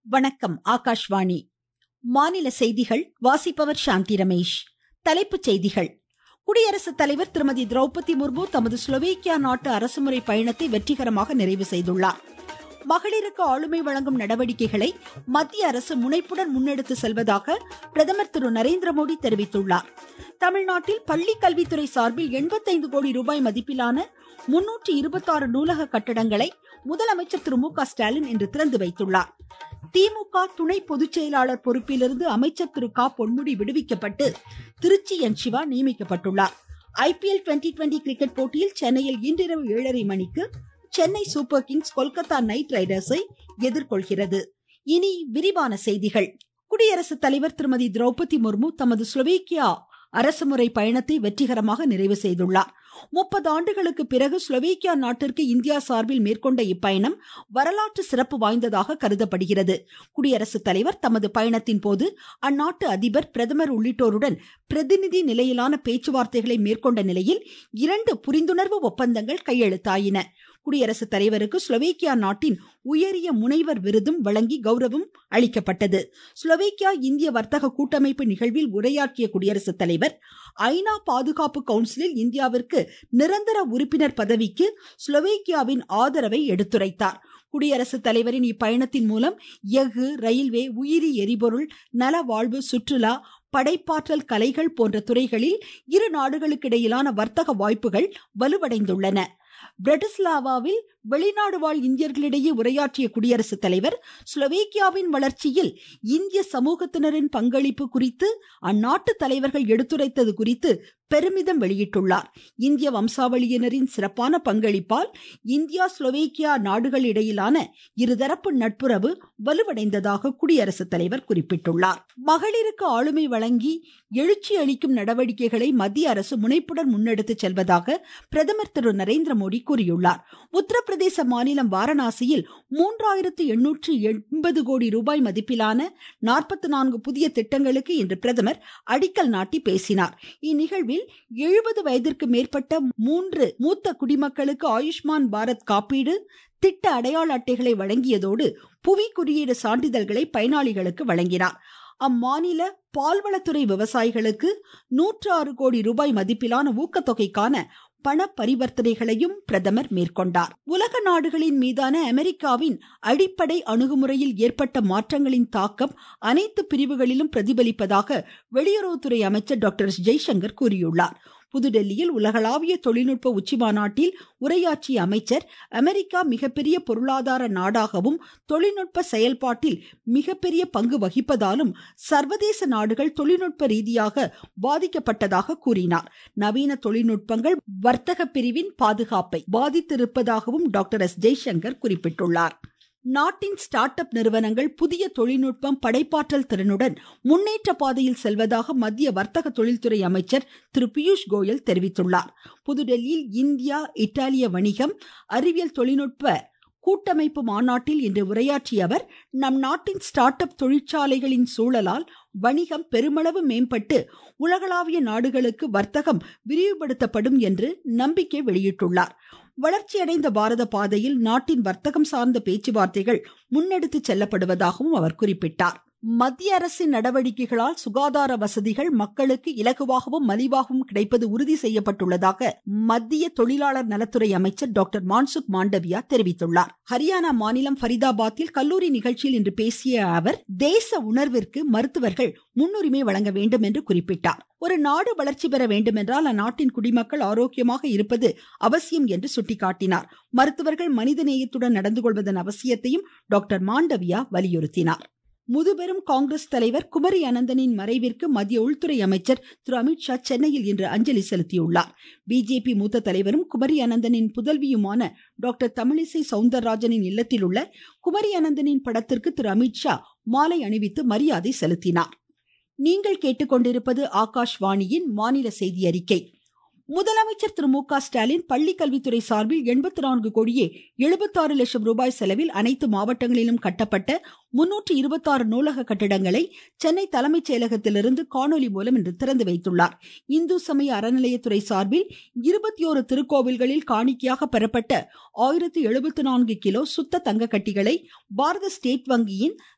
வணக்கம் ஆகாஷ்வாணி மாநில செய்திகள் வாசிப்பவர் சாந்தி ரமேஷ் தலைப்புச் செய்திகள் குடியரசுத் தலைவர் திருமதி திரௌபதி முர்மு தமது ஸ்லோவேக்கியா நாட்டு அரசுமுறை பயணத்தை வெற்றிகரமாக நிறைவு செய்துள்ளார் மகளிருக்கு ஆளுமை வழங்கும் நடவடிக்கைகளை மத்திய அரசு முனைப்புடன் முன்னெடுத்து செல்வதாக பிரதமர் திரு நரேந்திர மோடி தெரிவித்துள்ளார் தமிழ்நாட்டில் பள்ளி கல்வித்துறை சார்பில் எண்பத்தைந்து கோடி ரூபாய் மதிப்பிலான முன்னூற்றி இருபத்தாறு நூலக கட்டடங்களை முதலமைச்சர் திரு மு க ஸ்டாலின் இன்று திறந்து வைத்துள்ளார் திமுக துணை பொதுச் செயலாளர் பொறுப்பிலிருந்து அமைச்சர் திரு க பொன்முடி விடுவிக்கப்பட்டு திருச்சி என் சிவா நியமிக்கப்பட்டுள்ளார் ஐபிஎல் டுவெண்டி டுவெண்டி கிரிக்கெட் போட்டியில் சென்னையில் இன்றிரவு ஏழரை மணிக்கு Chennai Super Kings Kolkata Knight ரைடர்ஸை எதிர்கொள்கிறது இனி விரிவான செய்திகள் குடியரசுத் தலைவர் திருமதி திரௌபதி முர்மு தமது ஸ்லோவேக்கியா அரசுமுறை பயணத்தை வெற்றிகரமாக நிறைவு செய்துள்ளார் முப்பது ஆண்டுகளுக்கு பிறகு ஸ்லோவேக்கியா நாட்டிற்கு இந்தியா சார்பில் மேற்கொண்ட இப்பயணம் வரலாற்று சிறப்பு வாய்ந்ததாக கருதப்படுகிறது குடியரசுத் தலைவர் தமது பயணத்தின் போது அந்நாட்டு அதிபர் பிரதமர் உள்ளிட்டோருடன் பிரதிநிதி நிலையிலான பேச்சுவார்த்தைகளை மேற்கொண்ட நிலையில் இரண்டு புரிந்துணர்வு ஒப்பந்தங்கள் கையெழுத்தாயின குடியரசுத் தலைவருக்கு ஸ்லோவேக்கியா நாட்டின் உயரிய முனைவர் விருதும் வழங்கி கௌரவம் அளிக்கப்பட்டது ஸ்லோவேக்கியா இந்திய வர்த்தக கூட்டமைப்பு நிகழ்வில் உரையாற்றிய குடியரசுத் தலைவர் ஐநா பாதுகாப்பு கவுன்சிலில் இந்தியாவிற்கு நிரந்தர உறுப்பினர் பதவிக்கு ஸ்லோவேக்கியாவின் ஆதரவை எடுத்துரைத்தார் குடியரசுத் தலைவரின் இப்பயணத்தின் மூலம் எஃகு ரயில்வே உயிரி எரிபொருள் நலவாழ்வு சுற்றுலா படைப்பாற்றல் கலைகள் போன்ற துறைகளில் இரு நாடுகளுக்கிடையிலான வர்த்தக வாய்ப்புகள் வலுவடைந்துள்ளன பிரட்டிஸ்லாவாவில் வெளிநாடு வாழ் இந்தியர்களிடையே உரையாற்றிய குடியரசுத் தலைவர் ஸ்லோவேக்கியாவின் வளர்ச்சியில் இந்திய சமூகத்தினரின் பங்களிப்பு குறித்து அந்நாட்டு தலைவர்கள் எடுத்துரைத்தது குறித்து பெருமிதம் வெளியிட்டுள்ளார் இந்திய வம்சாவளியினரின் சிறப்பான பங்களிப்பால் இந்தியா ஸ்லோவேக்கியா நாடுகள் இடையிலான இருதரப்பு நட்புறவு வலுவடைந்ததாக குடியரசுத் தலைவர் குறிப்பிட்டுள்ளார் மகளிருக்கு ஆளுமை வழங்கி எழுச்சி அளிக்கும் நடவடிக்கைகளை மத்திய அரசு முனைப்புடன் முன்னெடுத்து செல்வதாக பிரதமர் திரு நரேந்திர மோடி கூறியுள்ளார் உத்தரப்பிரதேச மாநிலம் வாரணாசியில் மூன்றாயிரத்து எண்ணூற்று எண்பது கோடி ரூபாய் மதிப்பிலான நாற்பத்தி நான்கு புதிய திட்டங்களுக்கு இன்று பிரதமர் அடிக்கல் நாட்டி பேசினார் இந்நிகழ்வில் எழுபது வயதிற்கு மேற்பட்ட மூன்று மூத்த குடிமக்களுக்கு ஆயுஷ்மான் பாரத் காப்பீடு திட்ட அடையாள அட்டைகளை வழங்கியதோடு புவி குறியீடு சான்றிதழ்களை பயனாளிகளுக்கு வழங்கினார் அம்மாநில பால்வளத்துறை விவசாயிகளுக்கு நூற்று ஆறு கோடி ரூபாய் மதிப்பிலான ஊக்கத்தொகைக்கான பண பரிவர்த்தனைகளையும் பிரதமர் மேற்கொண்டார் உலக நாடுகளின் மீதான அமெரிக்காவின் அடிப்படை அணுகுமுறையில் ஏற்பட்ட மாற்றங்களின் தாக்கம் அனைத்து பிரிவுகளிலும் பிரதிபலிப்பதாக வெளியுறவுத்துறை அமைச்சர் டாக்டர் ஜெய்சங்கர் கூறியுள்ளார் புதுடெல்லியில் உலகளாவிய தொழில்நுட்ப உச்சிமாநாட்டில் உரையாற்றிய அமைச்சர் அமெரிக்கா மிகப்பெரிய பொருளாதார நாடாகவும் தொழில்நுட்ப செயல்பாட்டில் மிகப்பெரிய பங்கு வகிப்பதாலும் சர்வதேச நாடுகள் தொழில்நுட்ப ரீதியாக பாதிக்கப்பட்டதாக கூறினார் நவீன தொழில்நுட்பங்கள் வர்த்தக பிரிவின் பாதுகாப்பை பாதித்திருப்பதாகவும் டாக்டர் எஸ் ஜெய்சங்கர் குறிப்பிட்டுள்ளார் நாட்டின் ஸ்டார்ட் அப் நிறுவனங்கள் புதிய தொழில்நுட்பம் படைப்பாற்றல் திறனுடன் முன்னேற்ற பாதையில் செல்வதாக மத்திய வர்த்தக தொழில்துறை அமைச்சர் திரு பியூஷ் கோயல் தெரிவித்துள்ளார் புதுடெல்லியில் இந்தியா இத்தாலிய வணிகம் அறிவியல் தொழில்நுட்ப கூட்டமைப்பு மாநாட்டில் இன்று உரையாற்றிய அவர் நம் நாட்டின் ஸ்டார்ட் அப் தொழிற்சாலைகளின் சூழலால் வணிகம் பெருமளவு மேம்பட்டு உலகளாவிய நாடுகளுக்கு வர்த்தகம் விரிவுபடுத்தப்படும் என்று நம்பிக்கை வெளியிட்டுள்ளார் வளர்ச்சியடைந்த பாரத பாதையில் நாட்டின் வர்த்தகம் சார்ந்த பேச்சுவார்த்தைகள் முன்னெடுத்து செல்லப்படுவதாகவும் அவர் குறிப்பிட்டார் மத்திய அரசின் நடவடிக்கைகளால் சுகாதார வசதிகள் மக்களுக்கு இலகுவாகவும் மலிவாகவும் கிடைப்பது உறுதி செய்யப்பட்டுள்ளதாக மத்திய தொழிலாளர் நலத்துறை அமைச்சர் டாக்டர் மான்சுக் மாண்டவியா தெரிவித்துள்ளார் ஹரியானா மாநிலம் ஃபரிதாபாத்தில் கல்லூரி நிகழ்ச்சியில் இன்று பேசிய அவர் தேச உணர்விற்கு மருத்துவர்கள் முன்னுரிமை வழங்க வேண்டும் என்று குறிப்பிட்டார் ஒரு நாடு வளர்ச்சி பெற வேண்டுமென்றால் அந்நாட்டின் குடிமக்கள் ஆரோக்கியமாக இருப்பது அவசியம் என்று சுட்டிக்காட்டினார் மருத்துவர்கள் மனிதநேயத்துடன் நடந்து கொள்வதன் அவசியத்தையும் டாக்டர் மாண்டவியா வலியுறுத்தினார் முதுபெரும் காங்கிரஸ் தலைவர் குமரி அனந்தனின் மறைவிற்கு மத்திய உள்துறை அமைச்சர் திரு அமித்ஷா சென்னையில் இன்று அஞ்சலி செலுத்தியுள்ளார் பிஜேபி மூத்த தலைவரும் குமரி அனந்தனின் புதல்வியுமான டாக்டர் தமிழிசை சவுந்தரராஜனின் இல்லத்தில் உள்ள குமரி அனந்தனின் படத்திற்கு திரு அமித்ஷா மாலை அணிவித்து மரியாதை செலுத்தினார் நீங்கள் கேட்டுக்கொண்டிருப்பது ஆகாஷ்வாணியின் மாநில செய்தி அறிக்கை முதலமைச்சர் திரு மு க ஸ்டாலின் பள்ளி கல்வித்துறை சார்பில் எண்பத்தி நான்கு கோடியே எழுபத்தாறு லட்சம் ரூபாய் செலவில் அனைத்து மாவட்டங்களிலும் கட்டப்பட்ட முன்னூற்று இருபத்தாறு நூலக கட்டிடங்களை சென்னை தலைமைச் செயலகத்திலிருந்து காணொலி மூலம் இன்று திறந்து வைத்துள்ளார் இந்து சமய அறநிலையத்துறை சார்பில் இருபத்தி ஓரு திருக்கோவில்களில் காணிக்கையாக பெறப்பட்ட ஆயிரத்தி எழுபத்தி நான்கு கிலோ சுத்த தங்க கட்டிகளை பாரத ஸ்டேட் வங்கியின்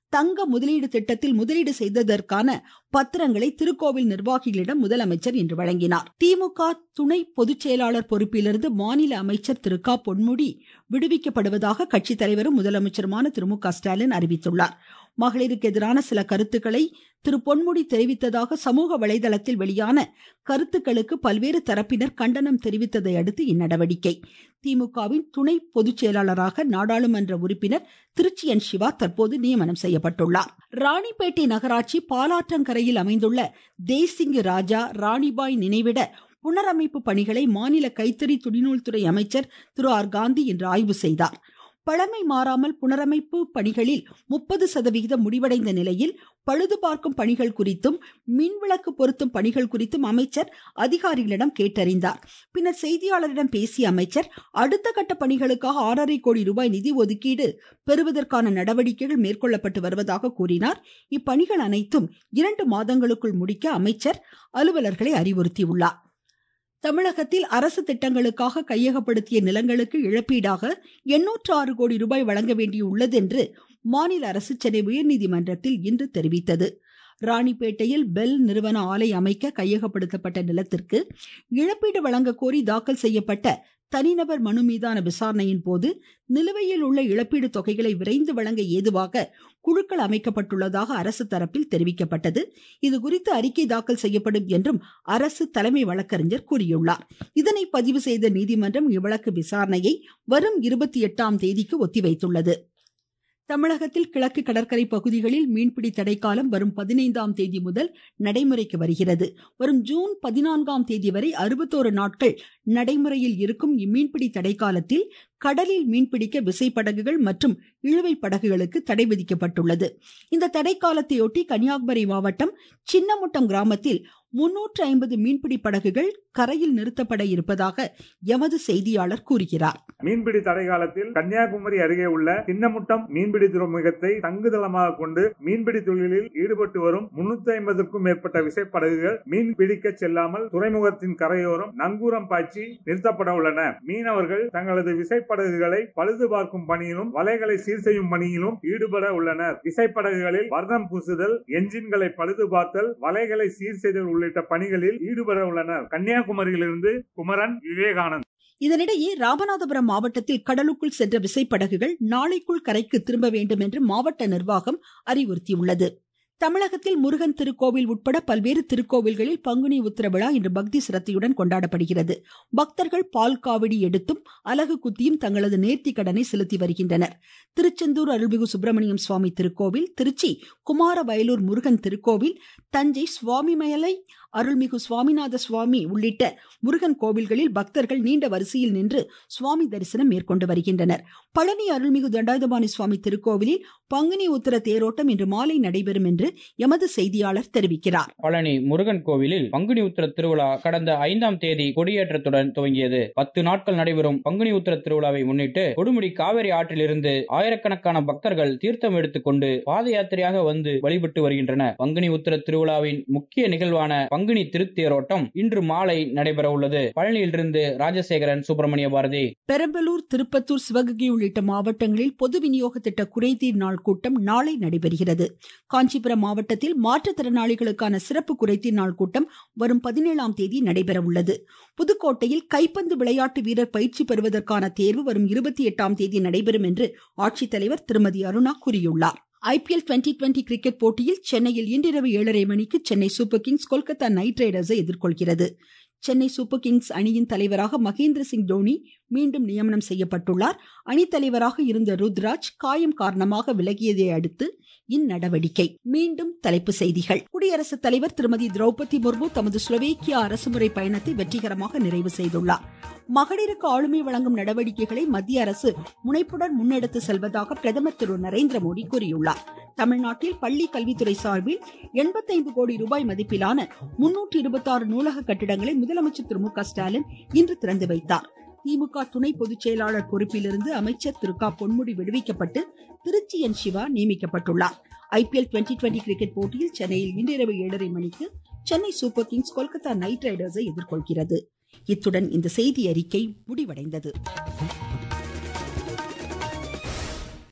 தங்க முதலீடு திட்டத்தில் முதலீடு செய்ததற்கான பத்திரங்களை திருக்கோவில் நிர்வாகிகளிடம் முதலமைச்சர் இன்று வழங்கினார் திமுக துணை பொதுச் செயலாளர் பொறுப்பிலிருந்து மாநில அமைச்சர் திரு க பொன்முடி விடுவிக்கப்படுவதாக கட்சித் தலைவரும் முதலமைச்சருமான திரு மு க ஸ்டாலின் அறிவித்துள்ளார் மகளிருக்கு எதிரான சில கருத்துக்களை திரு பொன்முடி தெரிவித்ததாக சமூக வலைதளத்தில் வெளியான கருத்துக்களுக்கு பல்வேறு தரப்பினர் கண்டனம் தெரிவித்ததை அடுத்து இந்நடவடிக்கை திமுகவின் துணை பொதுச் செயலாளராக நாடாளுமன்ற உறுப்பினர் திருச்சியன் சிவா தற்போது நியமனம் செய்யப்பட்டுள்ளார் ராணிப்பேட்டை நகராட்சி பாலாற்றங்கரையில் அமைந்துள்ள தேசிங்கு ராஜா ராணிபாய் நினைவிட புனரமைப்பு பணிகளை மாநில கைத்தறி துணிநூல்துறை அமைச்சர் திரு ஆர் காந்தி இன்று ஆய்வு செய்தார் பழமை மாறாமல் புனரமைப்பு பணிகளில் முப்பது சதவிகிதம் முடிவடைந்த நிலையில் பழுது பார்க்கும் பணிகள் குறித்தும் மின்விளக்கு பொருத்தும் பணிகள் குறித்தும் அமைச்சர் அதிகாரிகளிடம் கேட்டறிந்தார் பின்னர் செய்தியாளரிடம் பேசிய அமைச்சர் அடுத்த கட்ட பணிகளுக்காக ஆறரை கோடி ரூபாய் நிதி ஒதுக்கீடு பெறுவதற்கான நடவடிக்கைகள் மேற்கொள்ளப்பட்டு வருவதாக கூறினார் இப்பணிகள் அனைத்தும் இரண்டு மாதங்களுக்குள் முடிக்க அமைச்சர் அலுவலர்களை அறிவுறுத்தியுள்ளார் தமிழகத்தில் அரசு திட்டங்களுக்காக கையகப்படுத்திய நிலங்களுக்கு இழப்பீடாக எண்ணூற்று ஆறு கோடி ரூபாய் வழங்க வேண்டியுள்ளது என்று மாநில அரசு சென்னை உயர்நீதிமன்றத்தில் இன்று தெரிவித்தது ராணிப்பேட்டையில் பெல் நிறுவன ஆலை அமைக்க கையகப்படுத்தப்பட்ட நிலத்திற்கு இழப்பீடு வழங்க கோரி தாக்கல் செய்யப்பட்ட தனிநபர் மனு மீதான விசாரணையின் போது நிலுவையில் உள்ள இழப்பீடு தொகைகளை விரைந்து வழங்க ஏதுவாக குழுக்கள் அமைக்கப்பட்டுள்ளதாக அரசு தரப்பில் தெரிவிக்கப்பட்டது இதுகுறித்து அறிக்கை தாக்கல் செய்யப்படும் என்றும் அரசு தலைமை வழக்கறிஞர் கூறியுள்ளார் இதனை பதிவு செய்த நீதிமன்றம் இவ்வழக்கு விசாரணையை வரும் இருபத்தி எட்டாம் தேதிக்கு ஒத்திவைத்துள்ளது தமிழகத்தில் கிழக்கு கடற்கரை பகுதிகளில் மீன்பிடி தடைக்காலம் வரும் பதினைந்தாம் தேதி முதல் நடைமுறைக்கு வருகிறது வரும் ஜூன் பதினான்காம் தேதி வரை அறுபத்தோரு நாட்கள் நடைமுறையில் இருக்கும் இம்மீன்பிடி தடைக்காலத்தில் கடலில் மீன்பிடிக்க விசைப்படகுகள் மற்றும் இழுவை படகுகளுக்கு தடை விதிக்கப்பட்டுள்ளது இந்த தடைக்காலத்தையொட்டி கன்னியாகுமரி மாவட்டம் சின்னமுட்டம் கிராமத்தில் முன்னூற்று ஐம்பது மீன்பிடி படகுகள் கரையில் நிறுத்தப்பட இருப்பதாக எமது செய்தியாளர் கூறுகிறார் மீன்பிடி தடை காலத்தில் கன்னியாகுமரி அருகே உள்ள சின்னமுட்டம் மீன்பிடி துறைமுகத்தை தங்குதளமாக கொண்டு மீன்பிடி தொழிலில் ஈடுபட்டு வரும் முன்னூத்தி ஐம்பதுக்கும் மேற்பட்ட விசைப்படகுகள் மீன் பிடிக்க செல்லாமல் துறைமுகத்தின் கரையோரம் நங்கூரம் பாய்ச்சி நிறுத்தப்பட உள்ளன மீனவர்கள் தங்களது விசைப்படகுகளை பழுது பார்க்கும் பணியிலும் வலைகளை சீர் செய்யும் பணியிலும் ஈடுபட உள்ளனர் விசைப்படகுகளில் வர்ணம் பூசுதல் என்ஜின்களை பழுது பார்த்தல் வலைகளை சீர் செய்தல் உள்ளிட்ட பணிகளில் ஈடுபட உள்ளனர் கன்னியாகுமரியிலிருந்து குமரன் விவேகானந்த் இதனிடையே ராமநாதபுரம் மாவட்டத்தில் கடலுக்குள் சென்ற விசைப்படகுகள் நாளைக்குள் கரைக்கு திரும்ப வேண்டும் என்று மாவட்ட நிர்வாகம் அறிவுறுத்தியுள்ளது தமிழகத்தில் முருகன் திருக்கோவில் உட்பட பல்வேறு திருக்கோவில்களில் பங்குனி உத்திர விழா இன்று பக்தி சிரத்தையுடன் கொண்டாடப்படுகிறது பக்தர்கள் பால் காவடி எடுத்தும் அலகு குத்தியும் தங்களது நேர்த்தி கடனை செலுத்தி வருகின்றனர் திருச்செந்தூர் அருள்மிகு சுப்பிரமணியம் சுவாமி திருக்கோவில் திருச்சி குமார வயலூர் முருகன் திருக்கோவில் தஞ்சை சுவாமிமலை அருள்மிகு சுவாமிநாத சுவாமி உள்ளிட்ட முருகன் கோவில்களில் பக்தர்கள் நீண்ட வரிசையில் நின்று சுவாமி தரிசனம் மேற்கொண்டு வருகின்றனர் பழனி அருள்மிகு தண்டாயுதபாணி சுவாமி திருக்கோவிலில் பங்குனி உத்திர தேரோட்டம் இன்று மாலை நடைபெறும் என்று எமது செய்தியாளர் தெரிவிக்கிறார் பழனி முருகன் கோவிலில் பங்குனி உத்திர திருவிழா கடந்த ஐந்தாம் தேதி கொடியேற்றத்துடன் துவங்கியது பத்து நாட்கள் நடைபெறும் பங்குனி உத்திர திருவிழாவை முன்னிட்டு கொடுமுடி காவிரி ஆற்றிலிருந்து ஆயிரக்கணக்கான பக்தர்கள் தீர்த்தம் எடுத்துக்கொண்டு பாத யாத்திரையாக வந்து வழிபட்டு வருகின்றனர் பங்குனி உத்திர திருவிழாவின் முக்கிய நிகழ்வான பங்குனி திருத்தேரோட்டம் இன்று மாலை நடைபெற உள்ளது பழனியிலிருந்து ராஜசேகரன் சுப்பிரமணிய பாரதி பெரம்பலூர் திருப்பத்தூர் சிவகங்கை உள்ளிட்ட மாவட்டங்களில் பொது விநியோக திட்ட குறைதீர் நாள் கூட்டம் நாளை நடைபெறுகிறது காஞ்சிபுரம் மாவட்டத்தில் மாற்றுத்திறனாளிகளுக்கான சிறப்பு குறைதீர் நாள் கூட்டம் வரும் பதினேழாம் தேதி நடைபெற உள்ளது புதுக்கோட்டையில் கைப்பந்து விளையாட்டு வீரர் பயிற்சி பெறுவதற்கான தேர்வு வரும் இருபத்தி எட்டாம் தேதி நடைபெறும் என்று ஆட்சித்தலைவர் திருமதி அருணா கூறியுள்ளார் ஐபிஎல் டுவெண்டி டுவெண்டி கிரிக்கெட் போட்டியில் சென்னையில் இன்றிரவு ஏழரை மணிக்கு Chennai Super Kings Kolkata Knight ரைடர்ஸை எதிர்கொள்கிறது சென்னை சூப்பர் கிங்ஸ் அணியின் தலைவராக மகேந்திர சிங் தோனி மீண்டும் நியமனம் செய்யப்பட்டுள்ளார் அணித்தலைவராக இருந்த ருத்ராஜ் காயம் காரணமாக விலகியதை அடுத்து இந்நடவடிக்கை மீண்டும் தலைப்பு செய்திகள் குடியரசுத் தலைவர் திருமதி திரௌபதி முர்மு தமது ஸ்லோவேக்கியா அரசுமுறை பயணத்தை வெற்றிகரமாக நிறைவு செய்துள்ளார் மகளிருக்கு ஆளுமை வழங்கும் நடவடிக்கைகளை மத்திய அரசு முனைப்புடன் முன்னெடுத்து செல்வதாக பிரதமர் திரு நரேந்திர மோடி கூறியுள்ளார் தமிழ்நாட்டில் பள்ளி கல்வித்துறை சார்பில் எண்பத்தைந்து கோடி ரூபாய் மதிப்பிலான முன்னூற்றி இருபத்தாறு நூலக கட்டிடங்களை முதலமைச்சர் திரு மு க ஸ்டாலின் இன்று திறந்து வைத்தார் திமுக துணை பொதுச் செயலாளர் பொறுப்பிலிருந்து அமைச்சர் திரு க பொன்முடி விடுவிக்கப்பட்டு திருச்சி என் சிவா நியமிக்கப்பட்டுள்ளார் ஐபிஎல் டுவெண்டி டுவெண்டி கிரிக்கெட் போட்டியில் சென்னையில் இன்றிரவு ஏழரை மணிக்கு Chennai Super Kings Kolkata Knight ரைடர்ஸை எதிர்கொள்கிறது இத்துடன் இந்த செய்தி அறிக்கை முடிவடைந்தது